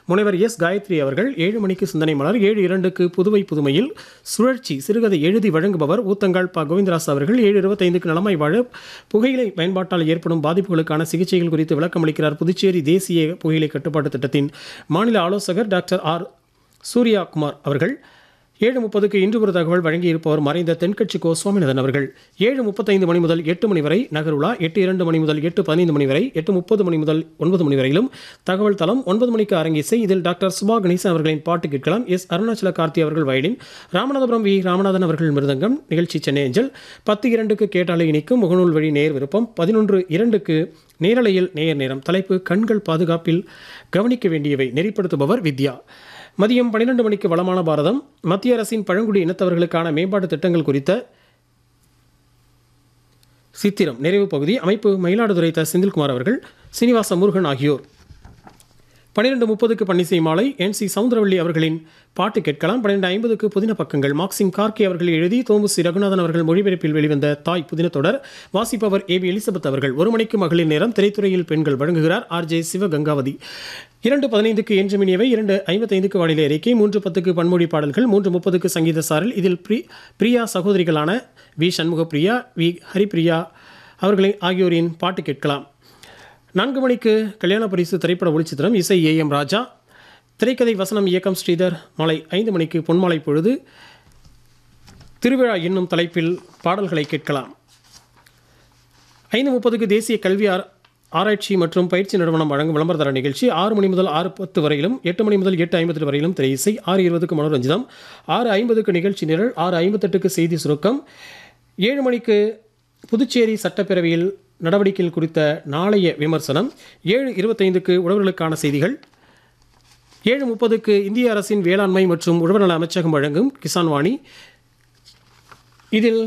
முனைவர் எஸ் காயத்ரி அவர்கள் ஏழு மணிக்கு சிந்தனை மலர் ஏழு இரண்டுக்கு புதுவை புதுமையில் சுழற்சி சிறுகதை எழுதி வழங்குபவர் ஊத்தங்கால் ப கோவிந்தராஸ் அவர்கள் ஏழு இருபத்தைந்துக்கு நலமாய் வாழ புகையிலை பயன்பாட்டால் ஏற்படும் பாதிப்புகளுக்கான சிகிச்சைகள் குறித்து விளக்கமளிக்கிறார் புதுச்சேரி தேசிய புகையிலை கட்டுப்பாட்டு திட்டத்தின் மாநில ஆலோசகர் டாக்டர் ஆர் சூர்யா குமார் அவர்கள் ஏழு முப்பதுக்கு இன்று ஒரு தகவல் வழங்கியிருப்பவர் மறைந்த தென்கட்சி கோ சுவாமிநாதன் அவர்கள் ஏழு முப்பத்தைந்து மணி முதல் எட்டு மணி வரை நகருலா எட்டு இரண்டு மணி முதல் எட்டு பதினைந்து மணி வரை எட்டு முப்பது மணி முதல் ஒன்பது மணி வரையிலும் தகவல் தளம் ஒன்பது மணிக்கு அரங்கிசை இதில் டாக்டர் சுபா கணேசன் அவர்களின் பாட்டு கேட்கலாம் எஸ் அருணாச்சல கார்த்தி அவர்கள் வயலின் ராமநாதபுரம் வி ராமநாதன் அவர்கள் மிருதங்கம் நிகழ்ச்சி சென்னை அஞ்சல் பத்து இரண்டுக்கு கேட்டாலை இணைக்கும் முகநூல் வழி நேர் விருப்பம் பதினொன்று இரண்டுக்கு நேரலையில் நேர் நேரம் தலைப்பு கண்கள் பாதுகாப்பில் கவனிக்க வேண்டியவை நெறிப்படுத்துபவர் வித்யா மதியம் பன்னிரண்டு மணிக்கு வளமான பாரதம் மத்திய அரசின் பழங்குடி இனத்தவர்களுக்கான மேம்பாட்டு திட்டங்கள் குறித்த சித்திரம் நிறைவு பகுதி அமைப்பு மயிலாடுதுறை த செந்தில்குமார் அவர்கள் சீனிவாச முருகன் ஆகியோர் பன்னிரெண்டு முப்பதுக்கு பன்னிசை மாலை என் சி சவுந்தரவள்ளி அவர்களின் பாட்டு கேட்கலாம் பன்னிரெண்டு ஐம்பதுக்கு புதின பக்கங்கள் மார்க்சிங் கார்கே அவர்கள் எழுதி தோமுசி ரகுநாதன் அவர்கள் மொழிபெயர்ப்பில் வெளிவந்த தாய் புதின தொடர் வாசிப்பவர் ஏ பி எலிசபெத் அவர்கள் ஒரு மணிக்கு மகளிர் நேரம் திரைத்துறையில் பெண்கள் வழங்குகிறார் ஆர் ஜே சிவகங்காவதி இரண்டு பதினைந்துக்கு எஞ்சமினியவை இரண்டு ஐம்பத்தைந்துக்கு வானிலை அறிக்கை மூன்று பத்துக்கு பன்மொழி பாடல்கள் மூன்று முப்பதுக்கு சங்கீத சாரல் இதில் பிரி பிரியா சகோதரிகளான வி சண்முகப்பிரியா வி ஹரிப்பிரியா அவர்களை ஆகியோரின் பாட்டு கேட்கலாம் நான்கு மணிக்கு கல்யாண பரிசு திரைப்பட ஒளிச்சித்திரம் இசை ஏ எம் ராஜா திரைக்கதை வசனம் இயக்கம் ஸ்ரீதர் மாலை ஐந்து மணிக்கு பொன்மாலை பொழுது திருவிழா என்னும் தலைப்பில் பாடல்களை கேட்கலாம் ஐந்து முப்பதுக்கு தேசிய கல்வி ஆர் ஆராய்ச்சி மற்றும் பயிற்சி நிறுவனம் வழங்கும் விளம்பரதர நிகழ்ச்சி ஆறு மணி முதல் ஆறு பத்து வரையிலும் எட்டு மணி முதல் எட்டு ஐம்பது வரையிலும் திரை இசை ஆறு இருபதுக்கு மனோரஞ்சிதம் ஆறு ஐம்பதுக்கு நிகழ்ச்சி நிரல் ஆறு ஐம்பத்தெட்டுக்கு செய்தி சுருக்கம் ஏழு மணிக்கு புதுச்சேரி சட்டப்பேரவையில் நடவடிக்கைகள் குறித்த நாளைய விமர்சனம் ஏழு இருபத்தைந்துக்கு உழவர்களுக்கான செய்திகள் ஏழு முப்பதுக்கு இந்திய அரசின் வேளாண்மை மற்றும் உழவர்நல அமைச்சகம் வழங்கும் கிசான் வாணி இதில்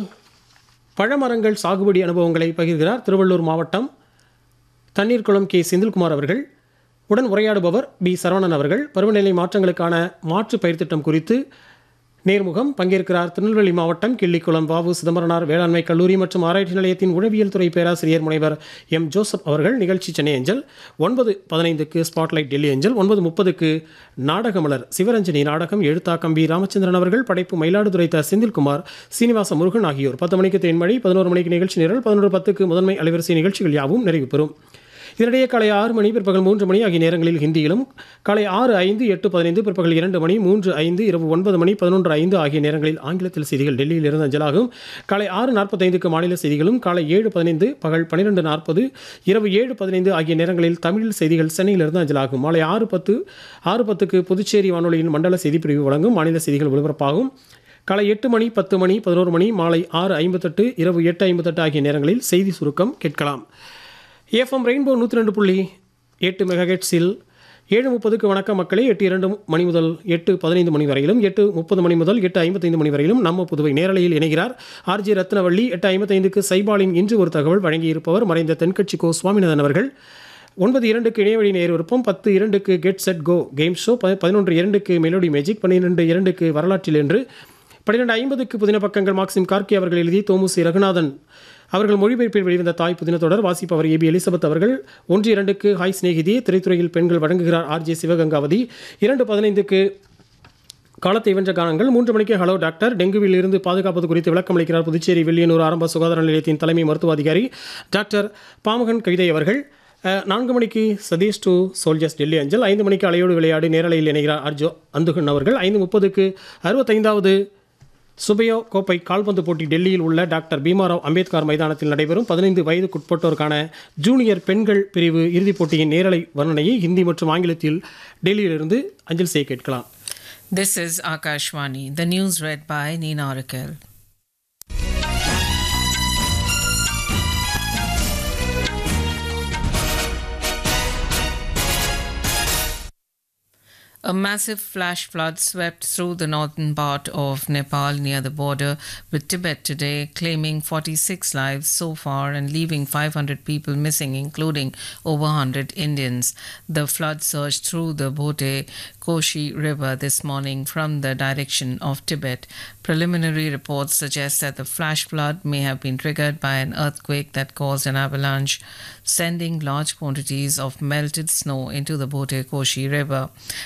பழமரங்கள் சாகுபடி அனுபவங்களை பகிர்கிறார் திருவள்ளூர் மாவட்டம் தண்ணீர்குளம் கே செந்தில்குமார் அவர்கள் உடன் உரையாடுபவர் பி சரவணன் அவர்கள் பருவநிலை மாற்றங்களுக்கான மாற்று பயிர் திட்டம் குறித்து நேர்முகம் பங்கேற்கிறார் திருநெல்வேலி மாவட்டம் கிள்ளிக்குளம் வாவு சிதம்பரனார் வேளாண்மை கல்லூரி மற்றும் ஆராய்ச்சி நிலையத்தின் உழவியல் துறை பேராசிரியர் முனைவர் எம் ஜோசப் அவர்கள் நிகழ்ச்சி சென்னை அஞ்சல் ஒன்பது பதினைந்துக்கு ஸ்பாட்லைட் டெல்லி அஞ்சல் ஒன்பது முப்பதுக்கு நாடகமலர் சிவரஞ்சனி நாடகம் எழுத்தாக்கம் பி ராமச்சந்திரன் அவர்கள் படைப்பு மயிலாடுதுறை த செந்தில்குமார் சீனிவாச முருகன் ஆகியோர் பத்து மணிக்கு தேன்மழை பதினோரு மணிக்கு நிகழ்ச்சி நிரல் பதினோரு பத்துக்கு முதன்மை அலைவரிசை நிகழ்ச்சிகள் யாவும் நிறைவு பெறும் இதனிடையே காலை ஆறு மணி பிற்பகல் மூன்று மணி ஆகிய நேரங்களில் ஹிந்தியிலும் காலை ஆறு ஐந்து எட்டு பதினைந்து பிற்பகல் இரண்டு மணி மூன்று ஐந்து இரவு ஒன்பது மணி பதினொன்று ஐந்து ஆகிய நேரங்களில் ஆங்கிலத்தில் செய்திகள் டெல்லியில் இருந்து அஞ்சலாகும் காலை ஆறு நாற்பத்தைந்துக்கு மாநில செய்திகளும் காலை ஏழு பதினைந்து பகல் பன்னிரெண்டு நாற்பது இரவு ஏழு பதினைந்து ஆகிய நேரங்களில் தமிழில் செய்திகள் சென்னையிலிருந்து அஞ்சலாகும் மாலை ஆறு பத்து ஆறு பத்துக்கு புதுச்சேரி வானொலியின் மண்டல செய்திப்பிரிவு வழங்கும் மாநில செய்திகள் ஒலிபரப்பாகும் காலை எட்டு மணி பத்து மணி பதினோரு மணி மாலை ஆறு ஐம்பத்தெட்டு இரவு எட்டு ஐம்பத்தெட்டு ஆகிய நேரங்களில் செய்தி சுருக்கம் கேட்கலாம் எஃப்எம் ரெயின்போ நூற்றி ரெண்டு புள்ளி எட்டு மெகாஹெட்ஸில் ஏழு முப்பதுக்கு வணக்கம் மக்களே எட்டு இரண்டு மணி முதல் எட்டு பதினைந்து மணி வரையிலும் எட்டு முப்பது மணி முதல் எட்டு ஐம்பத்தைந்து மணி வரையிலும் நம்ம புதுவை நேரலையில் இணைகிறார் ஆர்ஜி ரத்னவள்ளி எட்டு ஐம்பத்தைந்துக்கு சைபாலின் இன்று ஒரு தகவல் வழங்கியிருப்பவர் மறைந்த தென்கட்சி கோ சுவாமிநாதன் அவர்கள் ஒன்பது இரண்டுக்கு இணையவழி நேர் விருப்பம் பத்து இரண்டுக்கு get set go game show ப பதினொன்று இரண்டுக்கு மெலோடி மேஜிக் பன்னிரெண்டு இரண்டுக்கு வரலாற்றில் என்று பன்னிரெண்டு ஐம்பதுக்கு புதின பக்கங்கள் மார்க்சிம் கார்கி அவர்கள் எழுதி தோமுசி ரகுநாதன் அவர்கள் மொழிபெயர்ப்பில் வெளிவந்த தாய் புதின தொடர் வாசிப்பவர் ஏபி எலிசபெத் அவர்கள் ஒன்று இரண்டுக்கு ஹாய் சிநேகிதி திரைத்துறையில் பெண்கள் வழங்குகிறார் ஆர்ஜே சிவகங்காவதி இரண்டு பதினைந்துக்கு காலத்தை வென்ற கானங்கள் மூன்று மணிக்கு ஹலோ டாக்டர் டெங்குவில் இருந்து பாதுகாப்பது குறித்து விளக்கம் அளிக்கிறார் புதுச்சேரி வில்லியனூர் ஆரம்ப சுகாதார நிலையத்தின் தலைமை மருத்துவ அதிகாரி டாக்டர் பாமகன் கவிதை அவர்கள் அஹ், நான்கு மணிக்கு சதீஷ் டு சோல்ஜர்ஸ் டெல்லி அஞ்சல் ஐந்து மணிக்கு அலையோடு விளையாடி நேரலையில் இணைகிறார் அர்ஜோ அந்துகன் அவர்கள் ஐந்து முப்பதுக்கு அறுபத்தைந்தாவது சுபையோ கோப்பை கால்பந்து போட்டி டெல்லியில் உள்ள டாக்டர் பீமாராவ் அம்பேத்கர் மைதானத்தில் நடைபெறும் பதினைந்து வயதுக்குட்பட்டோருக்கான ஜூனியர் பெண்கள் பிரிவு இறுதிப் போட்டியின் நேரலை வர்ணனையை ஹிந்தி மற்றும் ஆங்கிலத்தில் டெல்லியிலிருந்து அஞ்சல் செய்ய கேட்கலாம் This is Akashwani. The news read by Nina Orakel. A massive flash flood swept through the northern part of Nepal near the border with Tibet today, claiming 46 lives so far and leaving 500 people missing, including over 100 Indians. The flood surged through the Bote Koshi River this morning from the direction of Tibet. Preliminary reports suggest that the flash flood may have been triggered by an earthquake that caused an avalanche, sending large quantities of melted snow into the Bote Koshi River.